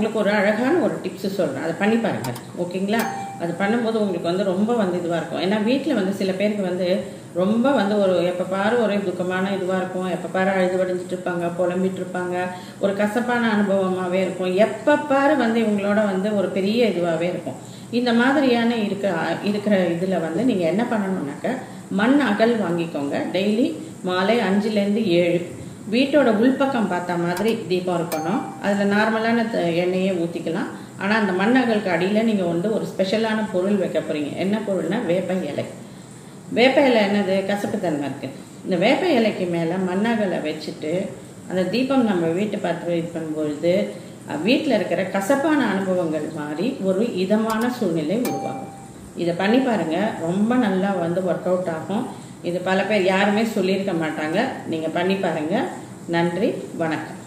உங்களுக்கு ஒரு அழகான ஒரு டிப்ஸ் சொல்கிறேன் அதை பண்ணி பாருங்க ஓகேங்களா அது பண்ணும்போது உங்களுக்கு வந்து ரொம்ப வந்து இதுவாக இருக்கும் ஏன்னா வீட்டில் வந்து சில பேருக்கு வந்து ரொம்ப வந்து ஒரு எப்போ பாரு ஒரே துக்கமான இதுவாக இருக்கும் எப்போ பாரு அழுது வடிஞ்சிட்டு இருப்பாங்க புலம்பிட்டு இருப்பாங்க ஒரு கசப்பான அனுபவமாகவே இருக்கும் எப்போ பாரு வந்து இவங்களோட வந்து ஒரு பெரிய இதுவாகவே இருக்கும் இந்த மாதிரியான இருக்க இருக்கிற இதில் வந்து நீங்கள் என்ன பண்ணணும்னாக்க மண் அகல் வாங்கிக்கோங்க டெய்லி மாலை அஞ்சுலேருந்து ஏழு வீட்டோட உள்பக்கம் பார்த்த மாதிரி தீபம் இருக்கணும் அதில் நார்மலான த- எண்ணெயே ஊற்றிக்கலாம் ஆனால் அந்த மண்ணகலுக்கு அடியில் நீங்கள் வந்து ஒரு ஸ்பெஷலான பொருள் வைக்க போகிறீங்க என்ன பொருள்னா வேப்ப இலை வேப்ப இலை என்னது கசப்புத்தன்மை இருக்குது இந்த வேப்ப இலைக்கு மேலே மண்ணகலை வச்சுட்டு அந்த தீபம் நம்ம வீட்டை பார்த்து இது பண்ணும்பொழுது வீட்டில் இருக்கிற கசப்பான அனுபவங்கள் மாறி ஒரு இதமான சூழ்நிலை உருவாகும் இதை பண்ணி பாருங்க ரொம்ப நல்லா வந்து ஒர்க் அவுட் ஆகும் இது பல பேர் யாருமே சொல்லியிருக்க மாட்டாங்க நீங்கள் பண்ணி பாருங்க நன்றி வணக்கம்